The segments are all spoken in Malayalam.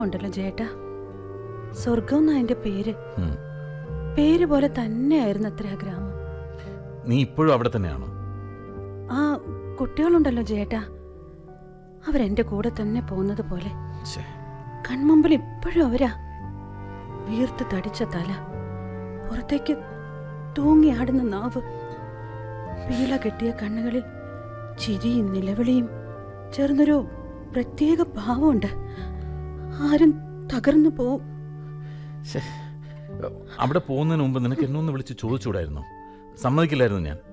ഉണ്ടല്ലോ ചേട്ടാ സ്വർഗം എന്നാ അതിന്റെ പേര് ഉം. പേര് പോലെ തന്നെയായിരുന്നു അത്ര ആ ഗ്രാമം നീ ഇപ്പോഴും അവിടെ തന്നെയാണോ ആ കുട്ടികളുണ്ടല്ലോ ചേട്ടാ അവരെന്റെ കൂടെ തന്നെ പോകുന്നത് പോലെ ഛേ, കൺമുമ്പിൽ ഇപ്പോഴും അവരാ വീർത്ത് തടിച്ച തല പുറത്തേക്ക് തൂങ്ങിയാടുന്ന നാവ് പീള കെട്ടിയ കണ്ണുകളിൽ ചിരിയും നിലവിളിയും ചേർന്നൊരു പ്രത്യേക ഭാവമുണ്ട് ആരും തകർന്നു പോവും ഛേ. അവിടെ പോകുന്നതിന് മുമ്പ് നിനക്ക് എന്നെ ഒന്ന് വിളിച്ച് ചോദിച്ചൂടായിരുന്നോ സമ്മതിക്കില്ലായിരുന്നു ഞാൻ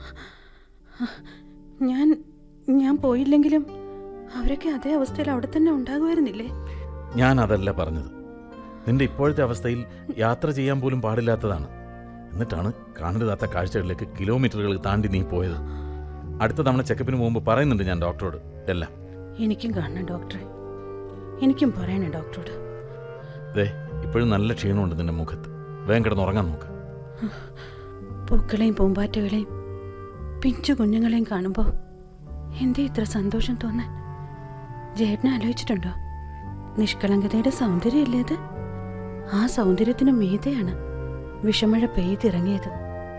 ഞാൻ ഞാൻ പോയില്ലെങ്കിലും അവരൊക്കെ അതേ അവസ്ഥയിൽ അവിടെ തന്നെ ഉണ്ടാകുമായിരുന്നില്ലേ ഞാൻ അതല്ല പറഞ്ഞത് നിന്റെ ഇപ്പോഴത്തെ അവസ്ഥയിൽ യാത്ര ചെയ്യാൻ പോലും പാടില്ലാത്തതാണ് എന്നിട്ടാണ് കാണരുതാത്ത കാഴ്ചകളിലേക്ക് കിലോമീറ്ററുകൾ താണ്ടി നീ പോയത് അടുത്ത തവണ ചെക്കപ്പിന് പോകുമ്പോൾ പറയുന്നുണ്ട് ഞാൻ ഡോക്ടറോട് എല്ലാം എനിക്കും കാണണം ഡോക്ടറെ എനിക്കും പറയണം ഡോക്ടറോട് ദേ ഇപ്പോഴും നല്ല ക്ഷീണമുണ്ട് നിന്റെ മുഖത്ത് വേഗം കിടന്ന് ഉറങ്ങാൻ നോക്ക് പൂക്കളെയും പൂമ്പാറ്റകളെയും പിഞ്ചു കുഞ്ഞുങ്ങളെയും കാണുമ്പോൾ എന്തേ ഇത്ര സന്തോഷം തോന്നാൻ ജേട്ടനെ ആലോചിച്ചിട്ടുണ്ടോ നിഷ്കളങ്കതയുടെ സൗന്ദര്യമല്ലേ അത് ആ സൗന്ദര്യത്തിന് മീതെയാണ് വിഷമഴ പെയ്തിറങ്ങിയത്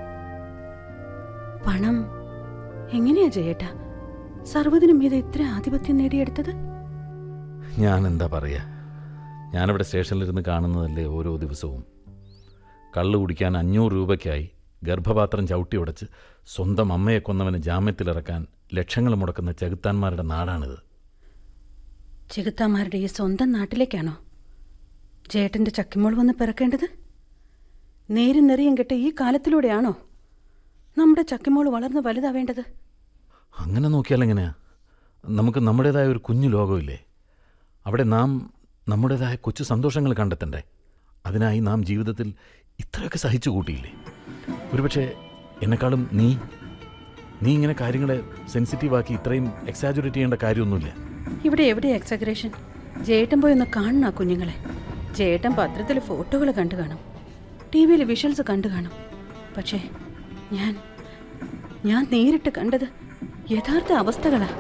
പണം എങ്ങനെയാ ജയേട്ടാ സർവ്വതിനും മീതെ ഇത്ര ആധിപത്യം നേടിയെടുത്തത് ഞാൻ എന്താ പറയുക ഞാനിവിടെ സ്റ്റേഷനിലിരുന്ന് കാണുന്നതല്ലേ ഓരോ ദിവസവും കള്ള് കുടിക്കാൻ അഞ്ഞൂറ് രൂപയ്ക്കായി ഗർഭപാത്രം ചവിട്ടി ഉടച്ച് സ്വന്തം അമ്മയെ കൊന്നവന് ജാമ്യത്തിലിറക്കാൻ ലക്ഷങ്ങൾ മുടക്കുന്ന ചെകുത്താന്മാരുടെ നാടാണിത് ചെകുത്താമാരുടെ ഈ സ്വന്തം നാട്ടിലേക്കാണോ ജേട്ടന്റെ ചക്കിമോൾ വന്ന് പിറക്കേണ്ടത് നേരും നെറിയും കെട്ട ഈ കാലത്തിലൂടെയാണോ നമ്മുടെ ചക്കിമോൾ വളർന്ന് വലുതാവേണ്ടത് അങ്ങനെ നോക്കിയാൽ എങ്ങനെയാ നമുക്ക് നമ്മുടേതായ ഒരു കുഞ്ഞു ലോകമില്ലേ അവിടെ നാം നമ്മുടേതായ കൊച്ചു സന്തോഷങ്ങൾ കണ്ടെത്തണ്ടേ അതിനായി നാം ജീവിതത്തിൽ ഇത്രയൊക്കെ സഹിച്ചു കൂട്ടിയില്ലേ ഒരുപക്ഷെ എന്നെക്കാളും നീ നീ ഇങ്ങനെ കാര്യങ്ങളെ സെൻസിറ്റീവാക്കി ഇത്രയും എക്സാജുറേറ്റ് ചെയ്യേണ്ട കാര്യമൊന്നുമില്ല ഇവിടെ എവിടെ എക്സഗ്രേഷൻ ജേട്ടൻ പോയി ഒന്ന് കാണണം ആ കുഞ്ഞുങ്ങളെ ജേട്ടൻ പത്രത്തിൽ ഫോട്ടോകൾ കണ്ടു കാണും ടി വിയിൽ വിഷ്വൽസ് കണ്ടു കാണും പക്ഷേ ഞാൻ ഞാൻ നേരിട്ട് കണ്ടത് യഥാർത്ഥ അവസ്ഥകളാ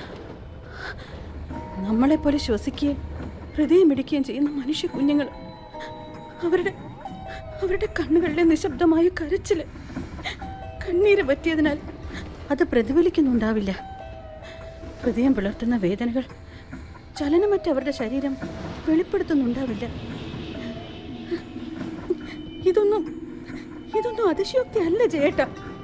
നമ്മളെപ്പോലെ ശ്വസിക്കുകയും ഹൃദയമിടിക്കുകയും ചെയ്യുന്ന മനുഷ്യ കുഞ്ഞുങ്ങൾ അവരുടെ അവരുടെ കണ്ണുകളിലെ നിശബ്ദമായ കരച്ചില് കണ്ണീര് പറ്റിയതിനാൽ അത് പ്രതിഫലിക്കുന്നുണ്ടാവില്ല ഹൃദയം പിളർത്തുന്ന വേദനകൾ ചലനമറ്റ അവരുടെ ശരീരം വെളിപ്പെടുത്തുന്നുണ്ടാവില്ല ഇതൊന്നും ഇതൊന്നും അതിശയോക്തി അല്ല ചേട്ട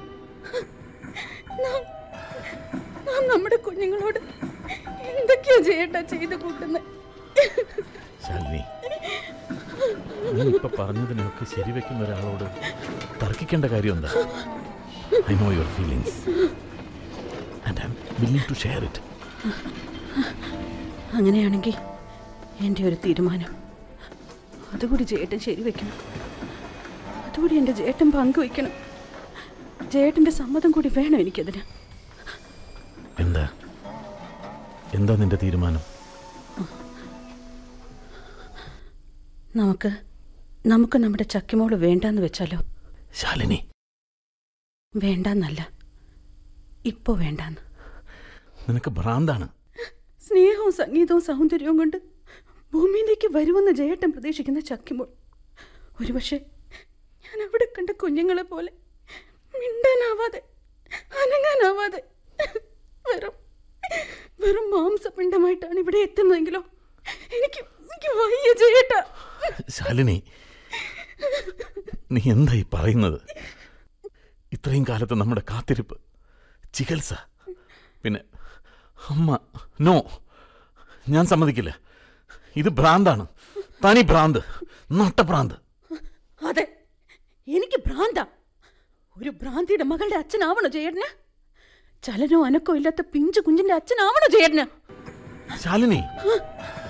നാം നാം നമ്മുടെ കുഞ്ഞുങ്ങളോട് എന്തൊക്കെയാ ചേട്ടാ ചെയ്തു കൂട്ടുന്നത് ശാലിനി നീ ഇപ്പൊ പറഞ്ഞതിനൊക്കെ ശരിവെക്കുന്ന ഒരാളോട് തർക്കിക്കേണ്ട കാര്യം എന്താ I know your feelings and I'm willing to share it അങ്ങനെയാണെങ്കിൽ എൻ്റെ ഒരു തീരുമാനം അതുകൂടി ചേട്ടൻ ശരിവെക്കണം അതുകൂടി എൻ്റെ ചേട്ടൻ പങ്കുവയ്ക്കണം ചേട്ടൻ്റെ സമ്മതം കൂടി വേണം എനിക്കതിന് എന്താ എന്താ നിന്റെ തീരുമാനം നമുക്ക് നമുക്ക് നമ്മുടെ ചക്കിമോള് വേണ്ടാന്ന് വെച്ചാലോ ശാലിനി വേണ്ടാന്നല്ല ഇപ്പോ വേണ്ടാന്ന് നിനക്ക് ഭ്രാന്താണ് സ്നേഹവും സംഗീതവും സൗന്ദര്യവും കൊണ്ട് ഭൂമിയിലേക്ക് വരുമെന്ന് ജയേട്ടൻ പ്രതീക്ഷിക്കുന്ന ചക്കിമോൾ ഒരുപക്ഷെ ഞാൻ അവിടെ കണ്ട കുഞ്ഞുങ്ങളെ പോലെ മിണ്ടാനാവാതെ അനങ്ങാനാവാതെ വെറും വെറും മാംസപിണ്ഡമായിട്ടാണ് ഇവിടെ എത്തുന്നതെങ്കിലോ എനിക്ക് എനിക്ക് വയ്യ ജയേട്ടാ ശാലിനി നീ എന്തായി പറയുന്നത് ഇത്രയും കാലത്ത് നമ്മുടെ കാത്തിരിപ്പ് ചികിത്സ പിന്നെ അമ്മ നോ ഞാൻ സമ്മതിക്കില്ല ഇത് ഭ്രാന്താണ് തനി ഭ്രാന്ത് നട്ടഭ്രാന്ത് അതെ എനിക്ക് ഭ്രാന്ത ഒരു ഭ്രാന്തിയുടെ മകളുടെ അച്ഛനാവണോ ചേട്ടന് ചലനോ അനക്കോ ഇല്ലാത്ത പിഞ്ചു കുഞ്ഞിന്റെ അച്ഛനാവണോ ചേട്ടന് ശാലിനി